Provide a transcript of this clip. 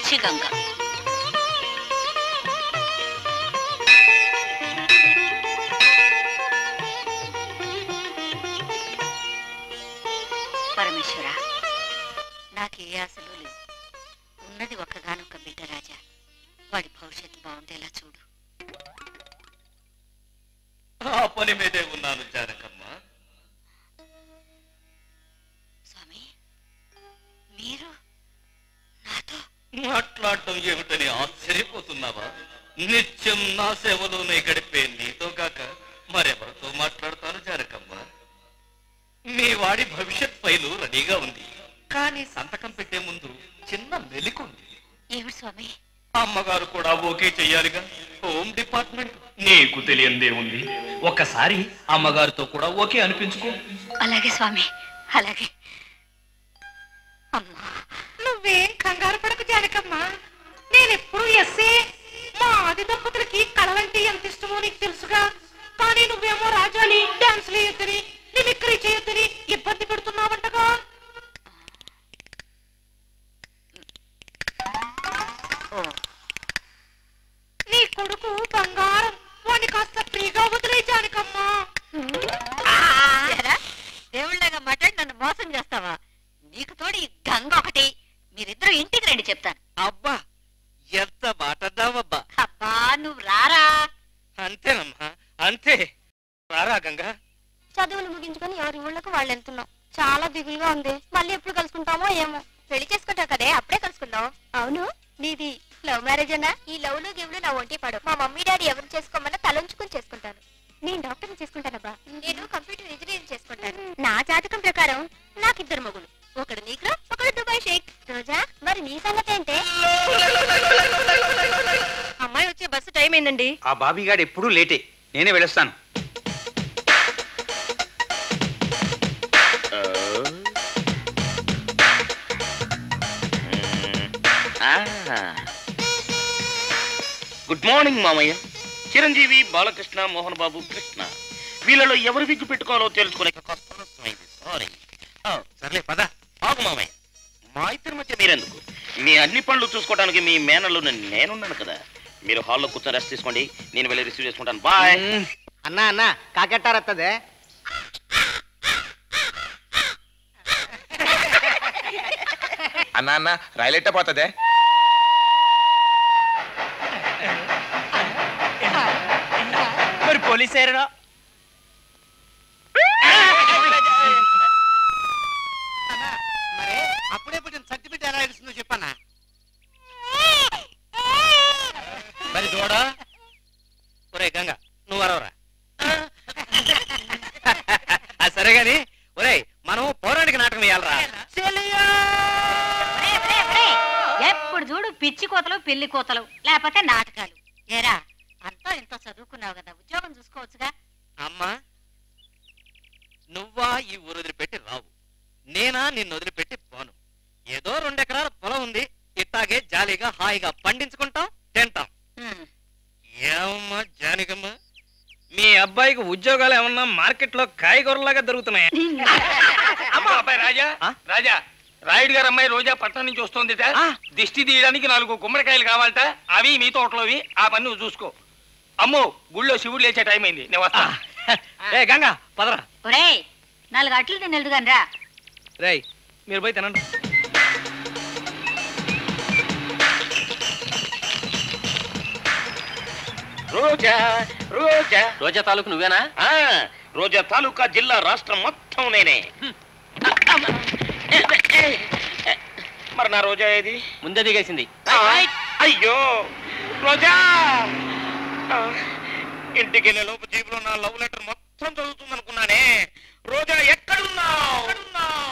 పిచ్చి గంగ పరమేశ్వర నాకే ఆశలు లేవు ఉన్నది ఒక్కగానొక్క బిడ్డ రాజా వాడి భవిష్యత్తు బాగుండేలా చూడు ఆ పని మీదే ఉన్నాను జానకమ్మ స్వామి మీరు నాతో మాట్లాడటం ఏమిటని ఆశ్చర్యపోతున్నావా నిత్యం నా సేవలోనే గడిపే నీతో కాక మరెవరితో మాట్లాడతాను జానకమ్మ మీ వాడి భవిష్యత్ ఫైలు రెడీగా ఉంది కానీ సంతకం పెట్టే ముందు చిన్న మెలికుంది ఏమిటి స్వామి అమ్మగారు కూడా ఓకే చెయ్యాలిగా హోమ్ డిపార్ట్మెంట్ నీకు తెలియందే ఉంది ఒక్కసారి అమ్మగారితో కూడా ఓకే అనిపించుకో అలాగే స్వామి అలాగే అమ్మా నువ్వేం కంగారు పడకు జానకమ్మా నేనెప్పుడు ఎస్సే మా ఆది దంపతులకి కళలంటే ఎంత ఇష్టమో నీకు తెలుసుగా కానీ నువ్వేమో రాజాని డాన్స్ వేయొద్దని మిమిక్రీ చేయొద్దని ఇబ్బంది పెడుతున్నావంటగా ఓ నీ కొడుకు బంగారం వాడిని కాస్త ఫ్రీగా వదిలే జానకమ్మా ఏరా, దేవుళ్ళగా మాట్లాడి నన్ను మోసం చేస్తావా నీకు తోడు ఈ గంగ ఒకటి మీరిద్దరు ఇంటికి రండి చెప్తాను అబ్బా ఎంత మాటన్నావబ్బా అబ్బా నువ్వు రారా అంతేనమ్మా అంతే రారా గంగా చదువులు ముగించుకొని ఎవరి ఊళ్ళకు వాళ్ళు వెళ్తున్నాం చాలా దిగులుగా ఉంది మళ్ళీ ఎప్పుడు కలుసుకుంటామో ఏమో పెళ్లి చేసుకుంటావు కదే అప్పుడే కలుసుకుందాం అవును నీది లవ్ మ్యారేజ్ అన్నా ఈ లవ్ లు గివ్లు నా ఒంటి పడు మా మమ్మీ డాడీ ఎవరు చేసుకోమన్నా తలంచుకుని చేసుకుంటాను నేను డాక్టర్ చేసుకుంటానబ్బా నేను కంప్యూటర్ ఇంజనీరింగ్ చేసుకుంటాను నా జాతకం ప్రకారం నాకు ఇద్దరు మగులు ఒకడు నీకు ఒకడు దుబాయ్ షేక్ రోజా మరి నీ సంగతి ఏంటే అమ్మాయి వచ్చే బస్సు టైం అయిందండి ఆ బాబీగాడు ఎప్పుడూ లేటే నేనే వెళ్ళొస్తాను గుడ్ మార్నింగ్ మామయ్య చిరంజీవి బాలకృష్ణ మోహన్ బాబు కృష్ణ వీళ్ళలో ఎవరు విగ్గు పెట్టుకోవాలో తెలుసుకునే కాస్త ఆలస్యమైంది సారీ సర్లే పద ఆగు మామయ్య మా ఇద్దరి మధ్య మీరెందుకు మీ అన్ని పనులు చూసుకోవడానికి మీ మేనల్లో నేనున్నాను కదా మీరు హాల్లో కూర్చొని రెస్ట్ తీసుకోండి నేను వెళ్ళి రిసీవ్ చేసుకుంటాను బాయ్ ಅಣ್ಣ ಅಣ್ಣ ಕಾಕೆಟ್ಟಾರತ್ತದೆ అన్న అన్న రైలు ఎట్ట పోతుంది మరి పోలీస్ ఏరడా మరి అప్పుడే పుట్టిన సర్టిఫికెట్ ఎలా ఇస్తుందో చెప్పన్నా మరి దూడ ఒరే గంగ నువ్వు అరవరా అది సరే గాని ఒరే మనం పౌరాణిక నాటకం వేయాలరా ఒరేయ్, ఒరేయ్, ఒరేయ్, ఎప్పుడు చూడు పిచ్చి కోతలు పెళ్లి కోతలు లేకపోతే నాటకాలు ఏరా అంతా ఇంత చదువుకున్నావు కదా ఉద్యోగం చూసుకోవచ్చుగా అమ్మా నువ్వా ఈ ఊరు వదిలిపెట్టి రావు నేనా నిన్ను వదిలిపెట్టి పోను ఏదో రెండెకరాల పొలం ఉంది ఇట్టాగే జాలీగా హాయిగా పండించుకుంటాం తింటాం హ్మ్. ఏమమ్మా జానికమ్మా మీ అబ్బాయికి ఉద్యోగాలు ఏమన్నా మార్కెట్ లో కాయగూరలాగా దొరుకుతున్నాయా అమ్మా అబ్బాయి రాజా ఆ? రాజా రాయుడు గారు అమ్మాయి రోజా పట్టణం నుంచి వస్తోందిట ఆ. దిష్టి తీయడానికి నాలుగు గుమ్మడికాయలు కావాలట అవి మీ తోటలోవి ఆ పని నువ్వు చూసుకో అమ్మో గుళ్ళో శివుడు లేచే టైం అయింది నేను వస్తా ఏ గంగా పదరా ఒరేయ్ నాలుగు అట్లు నేను ఎదుగాను రా రేయ్ మీరు పోయి తినండి రోజా రోజా రోజా తాలూకు నువ్వేనా ఆ, రోజా తాలూకా జిల్లా రాష్ట్రం మొత్తం నేనే మరి నా రోజా ఏది ముందే దిగేసింది ఆ, అయ్యో రోజా ఆ, ఇంటికి వెళ్ళే లోపు జీబులో నా లవ్ లెటర్ మొత్తం చదువుతుంది అనుకున్నానే రోజా ఎక్కడున్నావు ఎక్కడున్నావు?